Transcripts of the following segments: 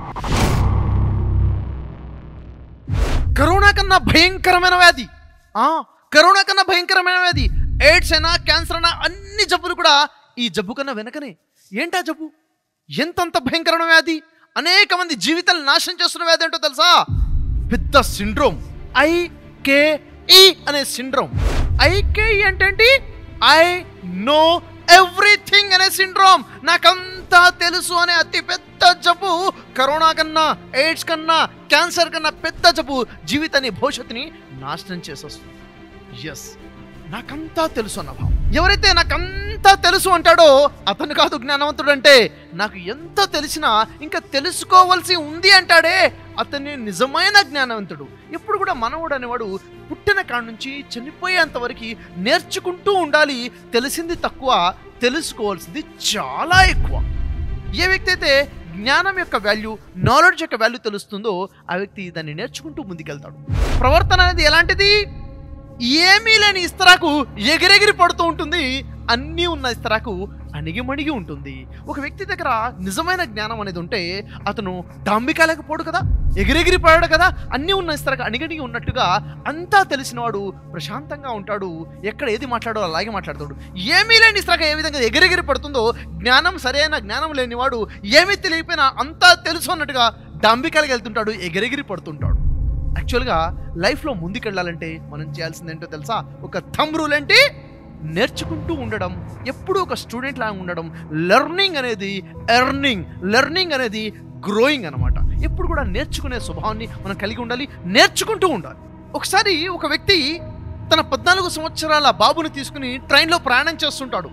corona కన్నా భయంకరమైన వ్యాధి ఆ, కరోనా కన్నా భయంకరమైన వ్యాధి ఎయిడ్స్ అయినా క్యాన్సర్ అయినా అన్ని జబ్బులు కూడా ఈ జబ్బు కన్నా వెనకనే ఏంటా జబ్బు ఎంతంత భయంకరమైన వ్యాధి అనేక మంది జీవితాలు నాశనం చేస్తున్న వ్యాధి ఏంటో తెలుసా పెద్ద సిండ్రోమ్ ఐకేఈ అనే సిండ్రోమ్ ఐకేఈ అంటే ఏంటి ఐ నో ఎవ్రీథింగ్ అనే సిండ్రోమ్ నాకంతా తెలుసు అనే అతి పెద్ద జబ్బు కరోనా కన్నా ఎయిడ్స్ కన్నా క్యాన్సర్ కన్నా పెద్ద జబ్బు జీవితాన్ని భవిష్యత్తుని నాశనం చేసేస్తుంది ఎస్ నాకంతా తెలుసు అన్న భావం ఎవరైతే నాకంతా తెలుసు అంటాడో అతను కాదు జ్ఞానవంతుడు అంటే నాకు ఎంత తెలిసినా ఇంకా తెలుసుకోవాల్సి ఉంది అంటాడే అతన్ని నిజమైన జ్ఞానవంతుడు ఎప్పుడు కూడా మనవుడు అనేవాడు పుట్టిన కాడ నుంచి చనిపోయేంత వరకు నేర్చుకుంటూ ఉండాలి తెలిసింది తక్కువ తెలుసుకోవాల్సింది చాలా ఎక్కువ ఏ వ్యక్తి అయితే జ్ఞానం యొక్క వాల్యూ నాలెడ్జ్ యొక్క వాల్యూ తెలుస్తుందో ఆ వ్యక్తి దాన్ని నేర్చుకుంటూ ముందుకెళ్తాడు ప్రవర్తన అనేది ఎలాంటిది ఏమీ లేని ఇస్తరాకు ఎగిరెగిరి పడుతూ ఉంటుంది అన్నీ ఉన్న ఇస్తరాకు అణిగిమణిగి ఉంటుంది ఒక వ్యక్తి దగ్గర నిజమైన జ్ఞానం అనేది ఉంటే అతను డాంబికా పోడు కదా ఎగిరెగిరి పడాడు కదా అన్నీ ఉన్న ఇస్తరాకు అణిగణిగి ఉన్నట్టుగా అంతా తెలిసినవాడు ప్రశాంతంగా ఉంటాడు ఎక్కడ ఏది మాట్లాడో అలాగే మాట్లాడతాడు ఏమీ లేని ఇస్తరాకు ఏ విధంగా ఎగిరెగిరి పడుతుందో జ్ఞానం సరైన జ్ఞానం లేనివాడు ఏమీ తెలియకపోయినా అంతా తెలుసు అన్నట్టుగా డాంబికాలకి వెళ్తుంటాడు ఎగిరెగిరి పడుతుంటాడు యాక్చువల్గా లైఫ్లో ముందుకెళ్ళాలంటే మనం చేయాల్సింది ఏంటో తెలుసా ఒక థమ్ రూల్ ఏంటి నేర్చుకుంటూ ఉండడం ఎప్పుడూ ఒక స్టూడెంట్ లాగా ఉండడం లెర్నింగ్ అనేది ఎర్నింగ్ లెర్నింగ్ అనేది గ్రోయింగ్ అనమాట ఎప్పుడు కూడా నేర్చుకునే స్వభావాన్ని మనం కలిగి ఉండాలి నేర్చుకుంటూ ఉండాలి ఒకసారి ఒక వ్యక్తి తన పద్నాలుగు సంవత్సరాల బాబుని తీసుకుని ట్రైన్లో ప్రయాణం చేస్తుంటాడు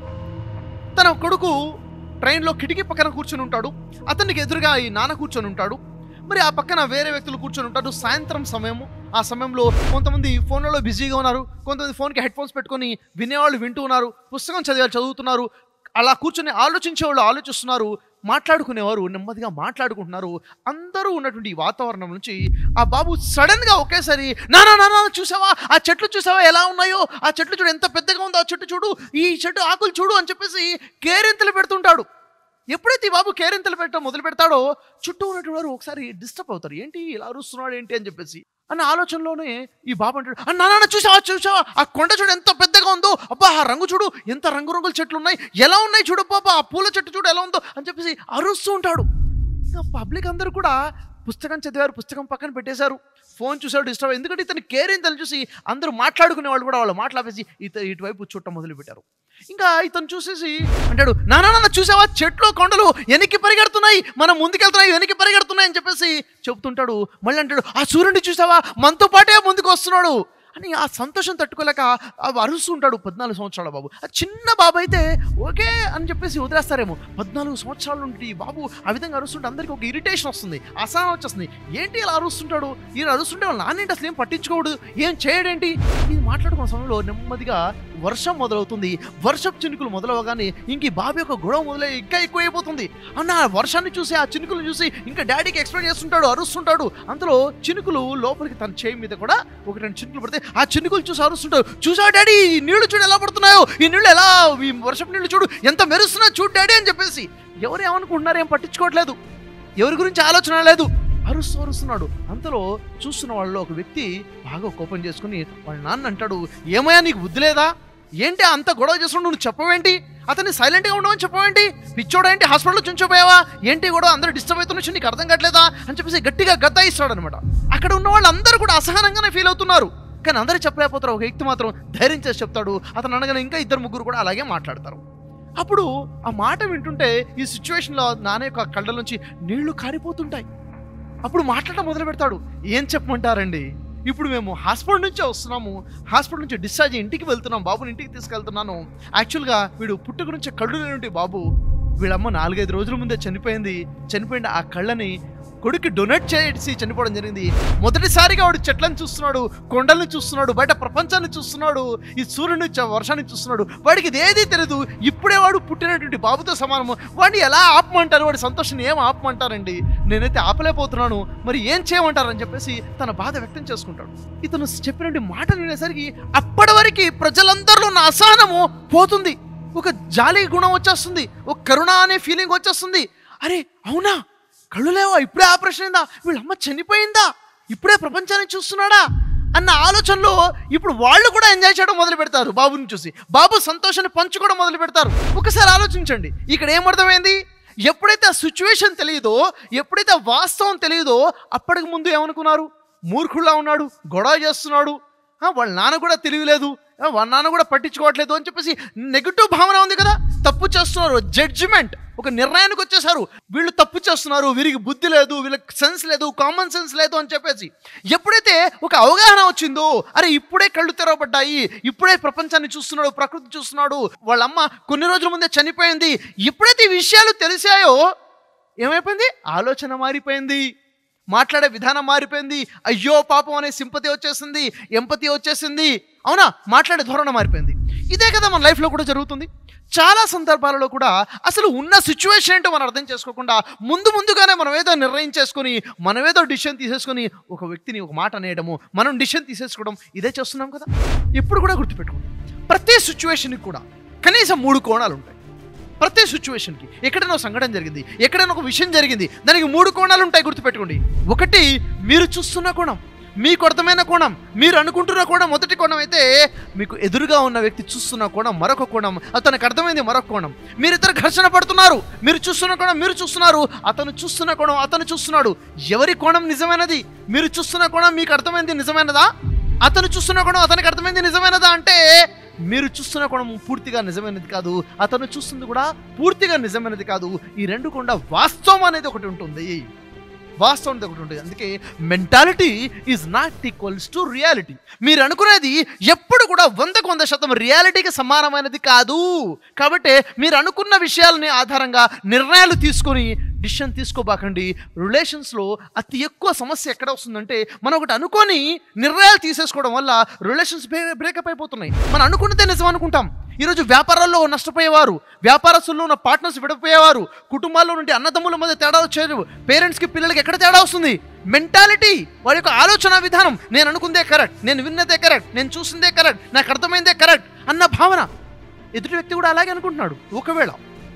తన కొడుకు ట్రైన్లో కిటికీ పక్కన కూర్చొని ఉంటాడు అతనికి ఎదురుగా ఈ నాన్న కూర్చొని ఉంటాడు మరి ఆ పక్కన వేరే వ్యక్తులు కూర్చొని ఉంటారు సాయంత్రం సమయము ఆ సమయంలో కొంతమంది ఫోన్లలో బిజీగా ఉన్నారు కొంతమంది ఫోన్కి హెడ్ ఫోన్స్ పెట్టుకొని వినేవాళ్ళు వింటూ ఉన్నారు పుస్తకం చదివారు చదువుతున్నారు అలా కూర్చొని ఆలోచించేవాళ్ళు ఆలోచిస్తున్నారు మాట్లాడుకునేవారు నెమ్మదిగా మాట్లాడుకుంటున్నారు అందరూ ఉన్నటువంటి ఈ వాతావరణం నుంచి ఆ బాబు సడన్ గా ఒకేసారి నానా నానా చూసావా ఆ చెట్లు చూసావా ఎలా ఉన్నాయో ఆ చెట్లు చూడు ఎంత పెద్దగా ఉందో ఆ చెట్టు చూడు ఈ చెట్టు ఆకులు చూడు అని చెప్పేసి కేరింతలు పెడుతుంటాడు ఎప్పుడైతే ఈ బాబు కేరింతలు పెట్టడం మొదలు పెడతాడో చుట్టూ ఉన్నటువంటి వారు ఒకసారి డిస్టర్బ్ అవుతారు ఏంటి ఇలా అరుస్తున్నాడు ఏంటి అని చెప్పేసి అన్న ఆలోచనలోనే ఈ బాబు అంటాడు "అన్న, నాన్న చూసావా చూసావా ఆ కొండ చూడు ఎంత పెద్దగా ఉందో అబ్బా ఆ రంగు చూడు ఎంత రంగురంగుల చెట్లు ఉన్నాయి ఎలా ఉన్నాయి చూడు బాబా ఆ పూల చెట్టు చూడు ఎలా ఉందో అని చెప్పేసి అరుస్తూ ఉంటాడు ఇంకా పబ్లిక్ అందరూ కూడా పుస్తకం చదివారు పుస్తకం పక్కన పెట్టేశారు ఫోన్ చూసాడు డిస్టర్బ్ ఎందుకంటే ఇతను కేరింతలు చూసి అందరూ మాట్లాడుకునే వాళ్ళు కూడా వాళ్ళు మాట్లాపేసి ఇత ఇటువైపు చుట్టం మొదలు పెట్టారు ఇంకా ఇతను చూసేసి అంటాడు నానా నాన్న చూసావా చెట్లు కొండలు వెనక్కి పరిగెడుతున్నాయి మనం ముందుకెళ్తున్నాయి వెనక్కి పరిగెడుతున్నాయి అని చెప్పేసి చెప్తుంటాడు మళ్ళీ అంటాడు ఆ సూర్యుడిని చూసావా మనతో పాటే ముందుకు వస్తున్నాడు అని ఆ సంతోషం తట్టుకోలేక ఆ అరుస్తుంటాడు పద్నాలుగు సంవత్సరాల బాబు ఆ చిన్న బాబు అయితే ఓకే అని చెప్పేసి వదిలేస్తారేమో పద్నాలుగు సంవత్సరాల నుండి ఈ బాబు ఆ విధంగా అరుస్తుంటే అందరికీ ఒక ఇరిటేషన్ వస్తుంది అసహనం వచ్చేస్తుంది ఏంటి ఇలా అరుస్తుంటాడు ఈయన అరుస్తుంటే వాళ్ళ నాన్నేంటి అసలు ఏం పట్టించుకోడు ఏం చేయడేంటి ఇది మాట్లాడుకున్న సమయంలో నెమ్మదిగా వర్షం మొదలవుతుంది వర్షపు చినుకులు మొదలవగానే ఇంక ఈ బాబు యొక్క గొడవ మొదలై ఇంకా ఎక్కువైపోతుంది అన్న ఆ వర్షాన్ని చూసి ఆ చినుకులు చూసి ఇంకా డాడీకి ఎక్స్ప్లెయిన్ చేస్తుంటాడు అరుస్తుంటాడు అందులో చినుకులు లోపలికి తన చేయి మీద కూడా ఒక రెండు చినుకులు పడితే ఆ చినుకులు చూసి అరుస్తుంటాడు చూసా డాడీ ఈ నీళ్లు చూడు ఎలా పడుతున్నాయో ఈ నీళ్లు ఎలా ఈ వర్షపు నీళ్లు చూడు ఎంత మెరుస్తున్నాయో చూడు డాడీ అని చెప్పేసి ఎవరు ఏమనుకుంటున్నారు ఏం పట్టించుకోవట్లేదు ఎవరి గురించి ఆలోచన లేదు అరుస్తూ అరుస్తున్నాడు అంతలో చూస్తున్న వాళ్ళలో ఒక వ్యక్తి బాగా కోపం చేసుకుని వాళ్ళ నాన్న అంటాడు ఏమయ్యా నీకు బుద్ధి లేదా ఏంటి అంత గొడవ చేస్తున్నాడు నువ్వు చెప్పవేంటి అతన్ని సైలెంట్గా ఉండమని చెప్పవేంటి పిచ్చోడా ఏంటి హాస్పిటల్లో చుంచిపోయావా ఏంటి గొడవ అందరూ డిస్టర్బ్ అవుతున్న విషయం నీకు అర్థం కావట్లేదా అని చెప్పేసి గట్టిగా గద్దాయిస్తాడు అనమాట అక్కడ ఉన్న వాళ్ళందరూ కూడా అసహనంగానే ఫీల్ అవుతున్నారు కానీ అందరూ చెప్పలేకపోతారు ఒక వ్యక్తి మాత్రం ధైర్యం చేసి చెప్తాడు అతను అనగానే ఇంకా ఇద్దరు ముగ్గురు కూడా అలాగే మాట్లాడతారు అప్పుడు ఆ మాట వింటుంటే ఈ సిచ్యువేషన్లో నాన్న యొక్క కళ్ళ నుంచి నీళ్లు కారిపోతుంటాయి అప్పుడు మాట్లాడటం మొదలు పెడతాడు ఏం చెప్పమంటారండి ఇప్పుడు మేము హాస్పిటల్ నుంచే వస్తున్నాము హాస్పిటల్ నుంచి డిశ్చార్జ్ అయ్యి ఇంటికి వెళ్తున్నాం బాబుని ఇంటికి తీసుకెళ్తున్నాను యాక్చువల్గా వీడు పుట్టుక నుంచి కళ్ళు లేనుంటి బాబు వీళ్ళమ్మ నాలుగైదు రోజుల ముందే చనిపోయింది చనిపోయిన ఆ కళ్ళని కొడుకు డొనేట్ చేసి చనిపోవడం జరిగింది మొదటిసారిగా వాడు చెట్లను చూస్తున్నాడు కొండల్ని చూస్తున్నాడు బయట ప్రపంచాన్ని చూస్తున్నాడు ఈ సూర్యుని చ- వర్షాన్ని చూస్తున్నాడు వాడికి ఇది ఏదీ తెలియదు ఇప్పుడే వాడు పుట్టినటువంటి బాబుతో సమానము వాడిని ఎలా ఆపమంటారు వాడి సంతోషాన్ని ఏం ఆపమంటారండి నేనైతే ఆపలేకపోతున్నాను మరి ఏం చేయమంటారని చెప్పేసి తన బాధ వ్యక్తం చేసుకుంటాడు ఇతను చెప్పినటువంటి మాటలు వినేసరికి అప్పటి వరకు ప్రజలందరిలో ఉన్న అసహనము పోతుంది ఒక జాలి గుణం వచ్చేస్తుంది ఒక కరుణ అనే ఫీలింగ్ వచ్చేస్తుంది అరే అవునా కళ్ళు లేవా ఇప్పుడే ఆపరేషన్ అయిందా వీళ్ళ అమ్మ చనిపోయిందా ఇప్పుడే ప్రపంచాన్ని చూస్తున్నాడా అన్న ఆలోచనలో ఇప్పుడు వాళ్ళు కూడా ఎంజాయ్ చేయడం మొదలు పెడతారు బాబుని చూసి బాబు సంతోషాన్ని పంచుకోవడం మొదలు పెడతారు ఒకసారి ఆలోచించండి ఇక్కడ ఏమర్థమైంది ఎప్పుడైతే ఆ సిచ్యువేషన్ తెలియదో ఎప్పుడైతే ఆ వాస్తవం తెలియదో అప్పటికి ముందు ఏమనుకున్నారు మూర్ఖుల్లా ఉన్నాడు గొడవ చేస్తున్నాడు ఆ, వాళ్ళ నాన్న కూడా తెలియలేదు ఆ, వాళ్ళ నాన్న కూడా పట్టించుకోవట్లేదు అని చెప్పేసి నెగిటివ్ భావన ఉంది కదా తప్పు చేస్తున్నారు జడ్జిమెంట్ ఒక నిర్ణయానికి వచ్చేసారు వీళ్ళు తప్పు చేస్తున్నారు వీరికి బుద్ధి లేదు వీళ్ళకి సెన్స్ లేదు కామన్ సెన్స్ లేదు అని చెప్పేసి ఎప్పుడైతే ఒక అవగాహన వచ్చిందో అరే ఇప్పుడే కళ్ళు తెరవబడ్డాయి ఇప్పుడే ప్రపంచాన్ని చూస్తున్నాడు ప్రకృతి చూస్తున్నాడు వాళ్ళ అమ్మ కొన్ని రోజుల ముందే చనిపోయింది ఎప్పుడైతే ఈ విషయాలు తెలిసాయో ఏమైపోయింది ఆలోచన మారిపోయింది మాట్లాడే విధానం మారిపోయింది అయ్యో పాపం అనే సింపతి వచ్చేసింది ఎంపతి వచ్చేసింది అవునా మాట్లాడే ధోరణ మారిపోయింది ఇదే కదా మన లైఫ్లో కూడా జరుగుతుంది చాలా సందర్భాలలో కూడా అసలు ఉన్న సిచ్యువేషన్ ఏంటో మనం అర్థం చేసుకోకుండా ముందు ముందుగానే మనం ఏదో నిర్ణయం చేసుకొని మనం ఏదో డిసిషన్ తీసేసుకొని ఒక వ్యక్తిని ఒక మాట అనేయడము మనం డిసిషన్ తీసేసుకోవడం ఇదే చేస్తున్నాం కదా ఇప్పుడు కూడా గుర్తుపెట్టుకోండి ప్రతి సిచ్యువేషన్కి కూడా కనీసం మూడు కోణాలు ఉంటాయి ప్రతి సిచ్యువేషన్కి ఎక్కడైనా ఒక సంఘటన జరిగింది ఎక్కడైనా ఒక విషయం జరిగింది దానికి మూడు కోణాలు ఉంటాయి గుర్తుపెట్టుకోండి ఒకటి మీరు చూస్తున్న కోణం మీకు అర్థమైన కోణం మీరు అనుకుంటున్న కోణం మొదటి కోణం అయితే మీకు ఎదురుగా ఉన్న వ్యక్తి చూస్తున్న కోణం మరొక కోణం అతనికి అర్థమైంది మరొక కోణం మీరిద్దరు ఘర్షణ పడుతున్నారు మీరు చూస్తున్న కోణం మీరు చూస్తున్నారు అతను చూస్తున్న కోణం అతను చూస్తున్నాడు ఎవరి కోణం నిజమైనది మీరు చూస్తున్న కోణం మీకు అర్థమైంది నిజమైనదా అతను చూస్తున్న కోణం అతనికి అర్థమైంది నిజమైనదా అంటే మీరు చూస్తున్న కోణం పూర్తిగా నిజమైనది కాదు అతను చూస్తుంది కూడా పూర్తిగా నిజమైనది కాదు ఈ రెండు కూడా వాస్తవం అనేది ఒకటి ఉంటుంది వాస్తవం అనేది ఒకటి ఉంటుంది అందుకే mentality is not equals to reality మీరు అనుకునేది ఎప్పుడు కూడా వందకు వంద శాతం రియాలిటీకి సమానమైనది కాదు కాబట్టి మీరు అనుకున్న విషయాలని ఆధారంగా నిర్ణయాలు తీసుకొని డిసిషన్ తీసుకోబాకండి రిలేషన్స్లో అతి ఎక్కువ సమస్య ఎక్కడ వస్తుందంటే మనం ఒకటి అనుకొని నిర్ణయాలు తీసేసుకోవడం వల్ల రిలేషన్స్ బ్రేకప్ అయిపోతున్నాయి మనం అనుకున్నదే నిజం అనుకుంటాం ఈరోజు వ్యాపారాల్లో నష్టపోయేవారు వ్యాపారస్తుల్లో ఉన్న పార్ట్నర్స్ విడిపోయేవారు కుటుంబాల్లో నుండి అన్నదమ్ముల మధ్య తేడా వచ్చేది పేరెంట్స్కి పిల్లలకి ఎక్కడ తేడా వస్తుంది మెంటాలిటీ వారి యొక్క ఆలోచన విధానం నేను అనుకుందే కరెక్ట్ నేను విన్నదే కరెక్ట్ నేను చూసిందే కరెక్ట్ నాకు అర్థమైందే కరెక్ట్ అన్న భావన ఎదుటి వ్యక్తి కూడా అలాగే అనుకుంటున్నాడు ఒకవేళ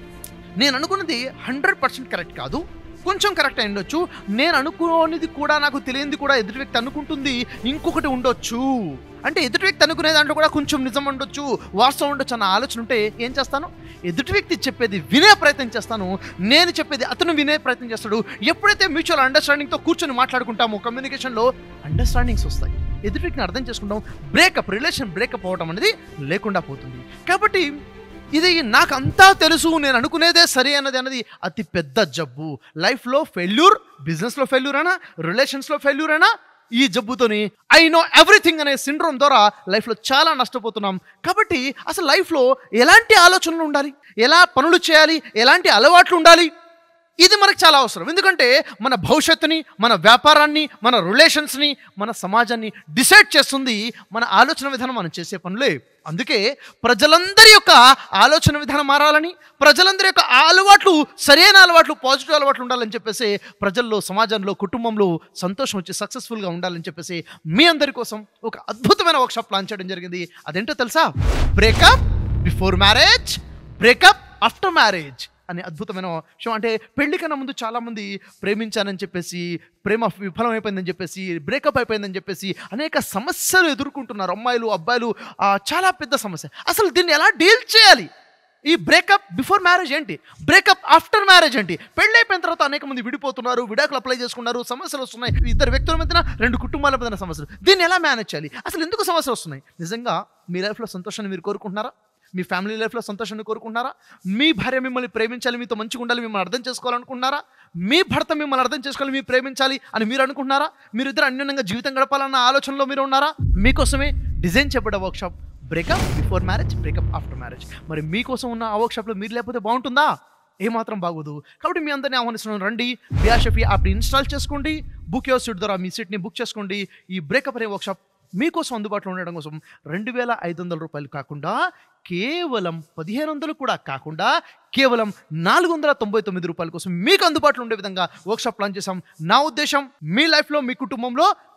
నేను అనుకున్నది హండ్రెడ్ పర్సెంట్ కరెక్ట్ కాదు కొంచెం కరెక్ట్ అయి ఉండొచ్చు నేను అనుకోనిది కూడా నాకు తెలియంది కూడా ఎదుటి వ్యక్తి అనుకుంటుంది ఇంకొకటి ఉండొచ్చు అంటే ఎదుటి వ్యక్తి అనుకునే దాంట్లో కూడా కొంచెం నిజం ఉండొచ్చు వాస్తవం ఉండొచ్చు అన్న ఆలోచన ఉంటే ఏం చేస్తాను ఎదుటి వ్యక్తి చెప్పేది వినే ప్రయత్నం చేస్తాను నేను చెప్పేది అతను వినే ప్రయత్నం చేస్తాడు ఎప్పుడైతే మ్యూచువల్ అండర్స్టాండింగ్తో కూర్చొని మాట్లాడుకుంటామో కమ్యూనికేషన్లో అండర్స్టాండింగ్స్ వస్తాయి ఎదుటి వ్యక్తిని అర్థం చేసుకుంటాం బ్రేకప్ రిలేషన్ బ్రేకప్ అవ్వడం అనేది లేకుండా పోతుంది కాబట్టి ఇది నాకు అంతా తెలుసు నేను అనుకునేదే సరి అన్నది అన్నది అతి పెద్ద జబ్బు లైఫ్లో ఫెయిల్యూర్ బిజినెస్లో ఫెయిల్యూర్ అయినా రిలేషన్స్లో ఫెయిల్యూర్ అయినా ఈ జబ్బుతోని ఐ నో ఎవ్రీథింగ్ అనే సిండ్రోమ్ ద్వారా లైఫ్లో చాలా నష్టపోతున్నాం కాబట్టి అసలు లైఫ్లో ఎలాంటి ఆలోచనలు ఉండాలి ఎలా పనులు చేయాలి ఎలాంటి అలవాట్లు ఉండాలి ఇది మనకు చాలా అవసరం ఎందుకంటే మన భవిష్యత్తుని మన వ్యాపారాన్ని మన రిలేషన్స్ని మన సమాజాన్ని డిసైడ్ చేస్తుంది మన ఆలోచన విధానం మనం చేసే పనులే అందుకే ప్రజలందరి యొక్క ఆలోచన విధానం మారాలని ప్రజలందరి యొక్క అలవాట్లు సరైన అలవాట్లు పాజిటివ్ అలవాట్లు ఉండాలని చెప్పేసి ప్రజల్లో సమాజంలో కుటుంబంలో సంతోషం వచ్చి సక్సెస్ఫుల్గా ఉండాలని చెప్పేసి మీ అందరి కోసం ఒక అద్భుతమైన వర్క్షాప్ ప్లాన్ చేయడం జరిగింది అదేంటో తెలుసా breakup before marriage breakup after marriage అనే అద్భుతమైన విషయం అంటే పెళ్లి కన్నా ముందు చాలామంది ప్రేమించానని చెప్పేసి ప్రేమ విఫలం అయిపోయిందని చెప్పేసి బ్రేకప్ అయిపోయిందని చెప్పేసి అనేక సమస్యలు ఎదుర్కొంటున్నారు అమ్మాయిలు అబ్బాయిలు ఆ, చాలా పెద్ద సమస్య అసలు దీన్ని ఎలా డీల్ చేయాలి ఈ బ్రేకప్ బిఫోర్ మ్యారేజ్ ఏంటి బ్రేకప్ ఆఫ్టర్ మ్యారేజ్ ఏంటి పెళ్ళి అయిపోయిన తర్వాత అనేక మంది విడిపోతున్నారు విడాకులు అప్లై చేసుకున్నారు సమస్యలు వస్తున్నాయి ఇద్దరు వ్యక్తుల మధ్యన రెండు కుటుంబాల మధ్యన సమస్యలు దీన్ని ఎలా మేనేజ్ చేయాలి అసలు ఎందుకు సమస్యలు వస్తున్నాయి నిజంగా మీ లైఫ్లో సంతోషాన్ని మీరు కోరుకుంటున్నారా మీ ఫ్యామిలీ లైఫ్లో సంతోషాన్ని కోరుకుంటున్నారా మీ భార్య మిమ్మల్ని ప్రేమించాలి మీతో మంచిగా ఉండాలి మిమ్మల్ని అర్థం చేసుకోవాలనుకుంటున్నారా మీ భర్త మిమ్మల్ని అర్థం చేసుకోవాలి మీరు ప్రేమించాలి అని మీరు అనుకుంటున్నారా మీరిద్దరు అన్యోన్యంగా జీవితం గడపాలన్న ఆలోచనలో మీరు ఉన్నారా మీకోసమే డిజైన్ చెప్పబడ్డ workshop breakup before marriage breakup after marriage మరి మీకోసం ఉన్న ఆ వర్క్షాప్లో మీరు లేకపోతే బాగుంటుందా ఏమాత్రం బాగోదు కాబట్టి మీ అందరినీ ఆహ్వానిస్తున్నాను రండి బియాషఫీ యాప్ని ఇన్స్టాల్ చేసుకోండి బుక్ యువర్ సీట్ ద్వారా మీ సీట్ని బుక్ చేసుకోండి ఈ బ్రేకప్ అనే వర్క్షాప్ మీకోసం అందుబాటులో ఉండడం కోసం రెండు వేల ఐదు వందల రూపాయలు కాకుండా కేవలం పదిహేను వందలు కూడా కాకుండా కేవలం నాలుగు వందల తొంభై తొమ్మిది రూపాయల కోసం మీకు అందుబాటులో ఉండే విధంగా వర్క్షాప్ ప్లాన్ చేశాం నా ఉద్దేశం మీ లైఫ్లో మీ కుటుంబంలో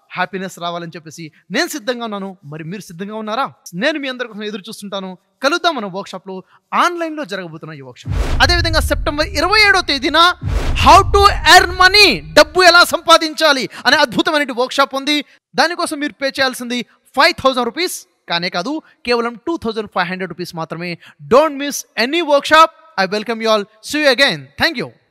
హ్యాపీనెస్ రావాలని చెప్పేసి నేను సిద్ధంగా ఉన్నాను మరి మీరు సిద్ధంగా ఉన్నారా నేను మీ అందరి కోసం ఎదురు చూస్తుంటాను కలుద్దాం మన వర్క్షాప్లో ఆన్లైన్లో జరగబోతున్న ఈ వర్క్షాప్ అదేవిధంగా సెప్టెంబర్ ఇరవై ఏడో తేదీన హౌ టు ఎర్న్ మనీ డబ్బు ఎలా సంపాదించాలి అనే అద్భుతమైన వర్క్షాప్ ఉంది దానికోసం మీరు పే చేయాల్సింది ఫైవ్ థౌజండ్ రూపీస్ కానే కాదు కేవలం two thousand five hundred rupees మాత్రమే don't miss any workshop I welcome you all see again thank you